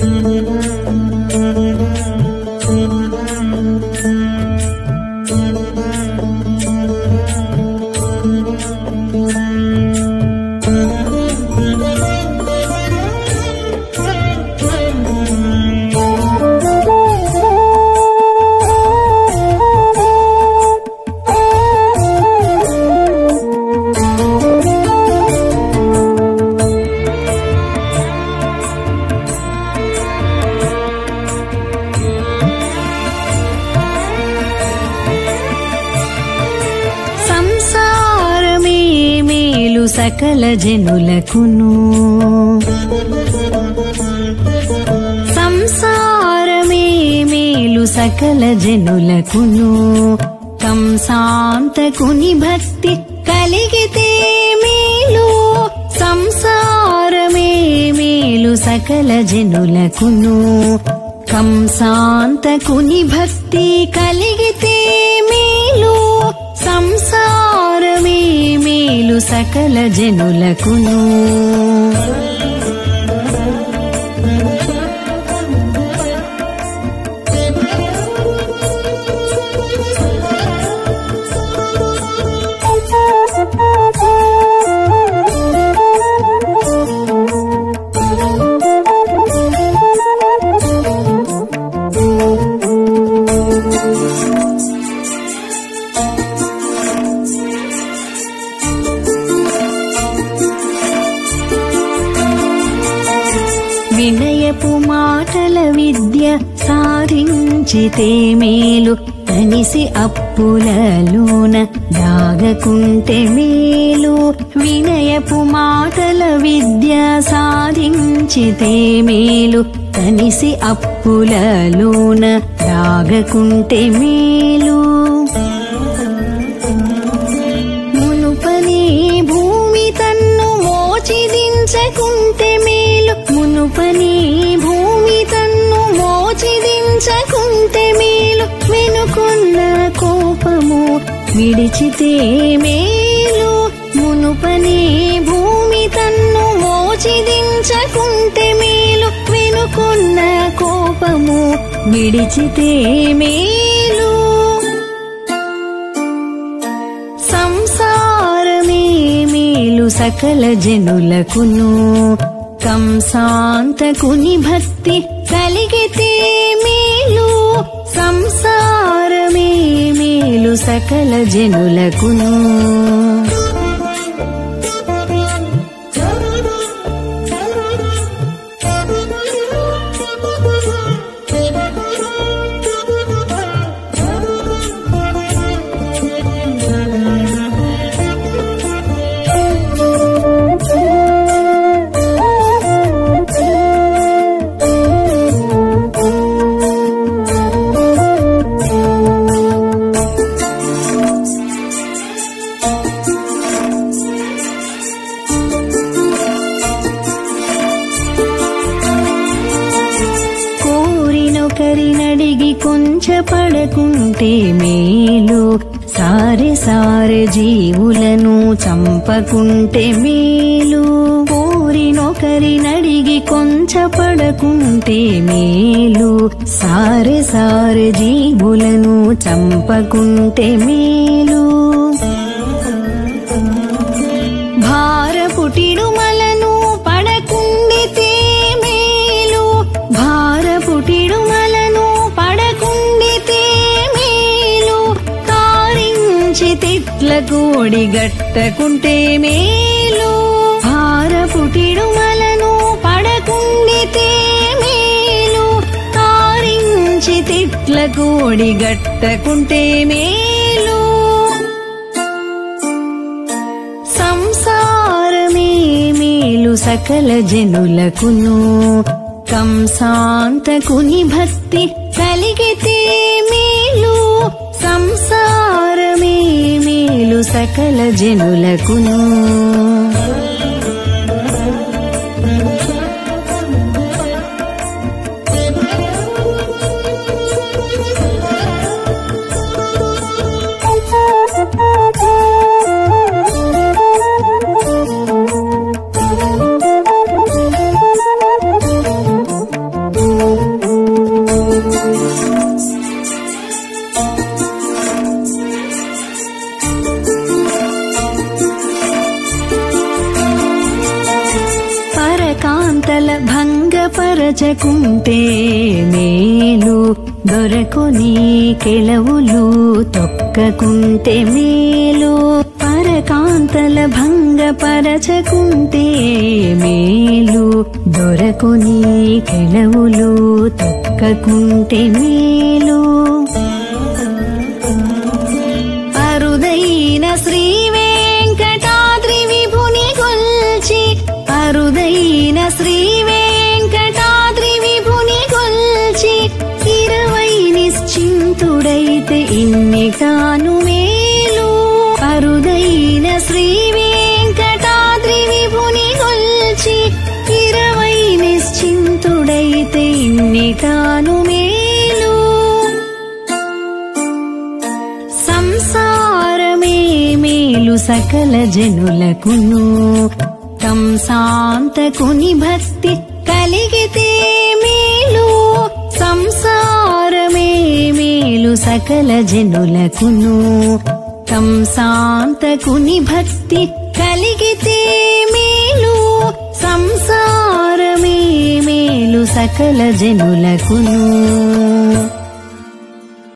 సంసారమే మేలు సకల జనులకును సంసారమే మేలు సకల జనులకును కంసాంతకుని భక్తి కలిగితే మేలు సంసారమే మేలు సకల జనులకును కంసాంతకుని భక్తి కలిగితే మేలు సంసారమే మేలు సకల జనులకును వినయపు మాటల విద్య సాధించితే మేలు తనిసి అప్పులలోన దాగకుంటే మేలు వినయపు మాటల విద్య సాధించితే మేలు తనిసి అప్పులలోన దాగకుంటే మేలు మునుపని భూమి తన్ను మోచిదించకుంటే మేలు మునుపని భూమి తన్ను మోచిదించకుంటే మేలు వెనుకున్న కోపము విడిచితే మేలు మునుపని భూమి తన్ను మోచిదించకుంటే మేలు వెనుకున్న కోపము విడిచితే మేలు సంసారమే మేలు సకల జనులకును కంసాంతకుని భక్తి కలిగితే మేలు సంసారమే మేలు సకల జనులకును కోరినొకరినడిగి కొంచెపడకుంటే మేలు సారె సారె జీవులను చంపకుంటే మేలు కోరినొకరినడిగి కొంచెపడకుంటే మేలు సారె సారె జీవులను చంపకుంటే మేలు భారపుటిడుమలను పడకుండితే మేలు భారపుటిడుమలను పడకుండితే మేలు కారించి తిట్ల కోడి గట్టకుంటే మేలు భారపుటిడుమలను పడకుండితే మేలు కారించి తిట్ల కోడి గట్టకుంటే మేలు సంసారమే మేలు సకల జనులకును కంసాంతకుని భక్తి కలిగితే మేలు సంసారమే మేలు సకల జనులకును పరచకుంటే మేలు దొరకొని కెలవులు తొక్కకుంటే మేలు పరకాంతల భంగపరచకుంటే మేలు దొరకొని కెలవులు తొక్కకుంటే మేలు అరుదైన శ్రీ వెంకటాద్రి విభుని గొల్చి అరుదైన శ్రీ వెంకటాద్రి విభుని గొల్చి ఇరవై నిశ్చింతుడైతే ఇన్ని కాను మేలు అరుదైన శ్రీ వెంకటాద్రి విభుని గొల్చి ఇరవై నిశ్చింతుడైతే ఇన్ని కాను మేలు సంసారమే మేలు సకల జనులకును కంసాంతకుని భక్తి కలిగితే మేలు సంసారమే మేలు సకల జనులకును కంసాంతకుని భక్తి కలిగితే మేలు సంసారమే మేలు సకల జనులకును